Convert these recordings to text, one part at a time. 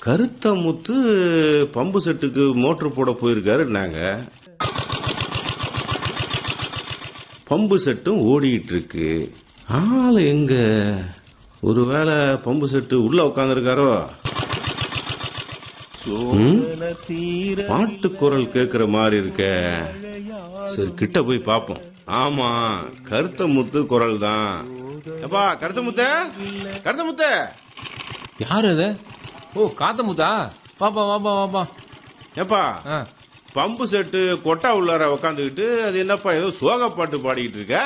கருத்த முத்து பம்பு செட்டுக்கு மோட்டர் போட போயிருக்காரு நாங்க பம்பு செட்டும் ஓடிட்டு இருக்கு ஆள் எங்க ஒருவேளை பம்பு செட்டு உள்ள உட்காந்துருக்காரோ பாட்டு குரல் கேட்கிற மாதிரி இருக்க சரி கிட்ட போய் பார்ப்போம் ஆமா கருத்த முத்து குரல் தான் அப்பா கருத்த முத்த கருத்த முத்த யாரு அது ஓ காத்தமுத்தா வாப்பா வாப்பா வாப்பா ஏப்பா ஆ பம்பு செட்டு கொட்டா உள்ளார உக்காந்துக்கிட்டு அது என்னப்பா ஏதோ சோக பாட்டு பாடிக்கிட்டு இருக்க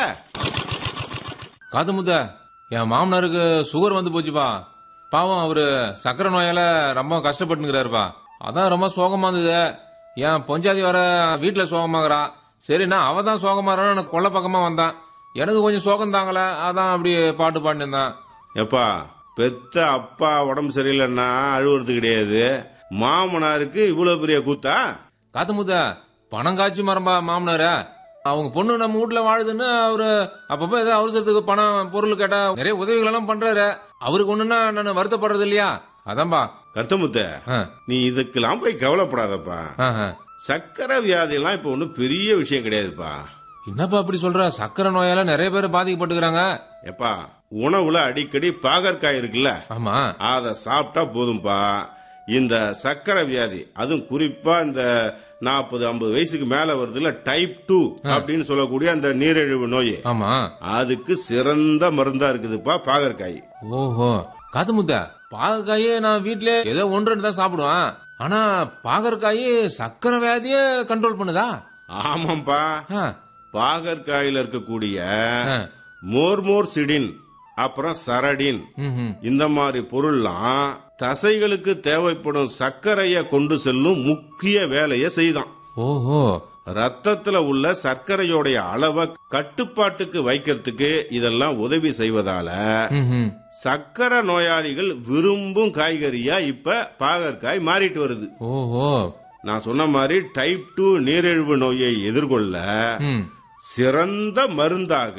காத்தமுத்தா என் மாமனாருக்கு சுகர் வந்து போச்சுப்பா பாவம் அவரு சக்கரை நோயால ரொம்ப கஷ்டப்பட்டுங்கிறாருப்பா அதான் ரொம்ப சோகமா இருந்தது என் பொஞ்சாதி வர வீட்டுல சோகமாகறா சரி நான் அவ தான் சோகமாகறான்னு எனக்கு கொள்ள பக்கமா வந்தான் எனக்கு கொஞ்சம் சோகம் தாங்கல அதான் அப்படி பாட்டு பாடினிருந்தான் ஏப்பா பெத்த அப்பா உடம்பு சரியில்லைன்னா அழுவுறது கிடையாது மாமனாருக்கு இவ்வளவு பெரிய கூத்தா காத்தமுத்தா பணம் காய்ச்சி மரம்பா மாமனார அவங்க பொண்ணு நம்ம வீட்ல வாழுதுன்னு அவரு அப்பப்ப ஏதோ அவசரத்துக்கு பணம் பொருள் கேட்டா நிறைய உதவிகள் எல்லாம் பண்றாரு அவருக்கு ஒண்ணுன்னா நான் வருத்தப்படுறது இல்லையா அதான்பா கருத்தமுத்த ஆ, நீ இதுக்கெல்லாம் போய் கவலைப்படாதப்பா ஆ, ஆ. சக்கரை வியாதி எல்லாம் இப்ப ஒன்றும் பெரிய விஷயம் கிடையாதுப்பா என்னப்பா அப்படி சொல்ற சக்கரை நோயால நிறைய பேர் பாதிக்கப்பட்டுக்கிறாங்க ஏப்பா உணவுல அடிக்கடி பாகற்காய் இருக்குல்ல ஆமா அதை சாப்பிட்டா போதும்பா இந்த சக்கரை வியாதி அதுவும் குறிப்பா இந்த நாற்பது ஐம்பது வயசுக்கு மேல வருதுல டைப் டூ அப்படின்னு சொல்லக்கூடிய அந்த நீரிழிவு நோய் ஆமா அதுக்கு சிறந்த மருந்தா இருக்குதுப்பா பாகற்காய் ஓஹோ காத்துமுத்த பாகற்காயே நான் வீட்ல ஏதோ ஒன்று ரெண்டு தான் சாப்பிடுவேன் ஆனா பாகற்காயே சக்கரை வியாதிய கண்ட்ரோல் பண்ணுதா ஆமாப்பா ஆ, பாகற்காயில இருக்கக்கூடிய ஆ. மோர்மோர் சிடின் அப்புறம் சரடின் ம், ம். இந்த மாதிரி பொருள்லாம் தசைகளுக்கு தேவைப்படும் சர்க்கரையை கொண்டு செல்லும் முக்கிய வேலையை செய்தான் ஓஹோ ரத்தத்துல உள்ள சர்க்கரையோடைய அளவை கட்டுப்பாட்டுக்கு வைக்கிறதுக்கு இதெல்லாம் உதவி செய்வதால ம், ம். சர்க்கரை நோயாளிகள் விரும்பும் காய்கறியா இப்ப பாகற்காய் மாறிட்டு வருது ஓஹோ நான் சொன்ன மாதிரி டைப் டூ நீரிழிவு நோயை எதிர்கொள்ள ம் சிறந்த மருந்தாக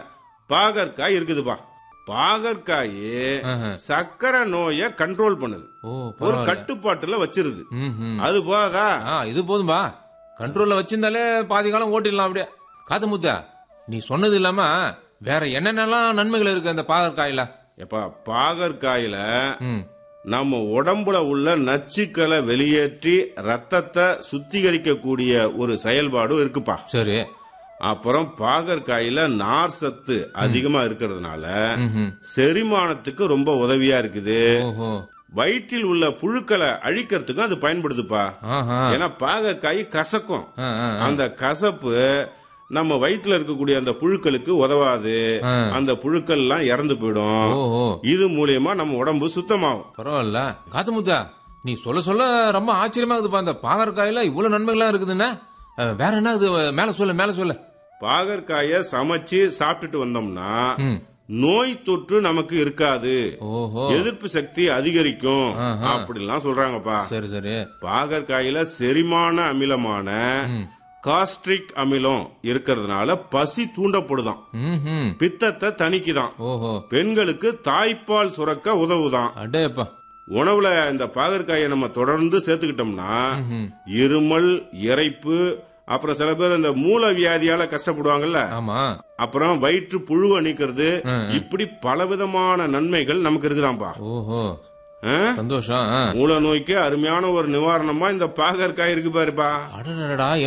பாகற்காய் இருக்குதுப்பா பாகற்காய் ஆஹா. சர்க்கரை நோயை கண்ட்ரோல் பண்ணுது ஓ ஒரு பரவாயில்ல கட்டுப்பாட்டுல வச்சிருது ம், ம். அது போதா ஆ இது போதும்பா கண்ட்ரோல்ல வச்சிருந்தாலே பாதி காலம் ஓட்டிடலாம் அப்படியே காத்து முத்த நீ சொன்னது இல்லாம வேற என்னென்னலாம் நன்மைகள் இருக்கு அந்த பாகற்காயில எப்பா பாகற்காயில ம் நம்ம உடம்புல உள்ள நச்சுக்களை வெளியேற்றி ரத்தத்தை சுத்திகரிக்கக்கூடிய ஒரு செயல்பாடும் இருக்குப்பா சரி அப்புறம் பாகற்காயில நார் சத்து அதிகமா இருக்கிறதுனால ம், ம். செரிமானத்துக்கு ரொம்ப உதவியா இருக்குது ஓஹோ வயிற்றில் உள்ள புழுக்களை அழிக்கிறதுக்கும் அது பயன்படுதுப்பா ஆஹா ஏன்னா பாகற்காய் கசக்கும் ஆ, ஆ, ஆ. அந்த கசப்பு நம்ம வயிற்றுல இருக்கக்கூடிய அந்த புழுக்களுக்கு உதவாது ஆ. அந்த புழுக்கள் எல்லாம் இறந்து போயிடும் ஓஹோ இது மூலியமா நம்ம உடம்பு சுத்தமாகும் பரவாயில்ல காத்து முத்தா நீ சொல்ல சொல்ல ரொம்ப ஆச்சரியமா இருக்குதுப்பா அந்த பாகற்காயில இவ்வளவு நன்மைகள்லாம் இருக்குதுன்னா அஹ், வேற என்ன இது மேல சொல்லு மேல சொல்லு பாகற்காய சமைச்சு சாப்பிட்டுட்டு வந்தோம்னா ம் நோய் தொற்று நமக்கு இருக்காது ஓஹோ எதிர்ப்பு சக்தி அதிகரிக்கும் ஆஹா. அப்படிலாம் சொல்றாங்கப்பா சரி சரி பாகற்காயில செரிமான அமிலமான ம் காஸ்ட்ரிக் அமிலம் இருக்கிறதுனால பசி தூண்டப்படுதாம் ம் ம் பித்தத்தை தணிக்குதாம் ஓஹோ பெண்களுக்கு தாய்ப்பால் சுரக்க உதவுதான் அடேப்பா உணவுல இந்த பாகற்காயை நம்ம தொடர்ந்து சேர்த்துக்கிட்டோம்னா ம் இருமல் இறைப்பு அப்புறம் சில பேர் இந்த மூல வியாதியால கஷ்டப்படுவாங்கல்ல ஆமா அப்புறம் வயிற்று புழுவை நீக்கிறது ம், இப்படி பலவிதமான நன்மைகள் நமக்கு இருக்குதாம்பா ஓஹோ ஆ? சந்தோஷம் ஆ. மூல நோய்க்கு அருமையான ஒரு நிவாரணமா இந்த பாகற்காய் இருக்கு பாருப்பா அடடடடா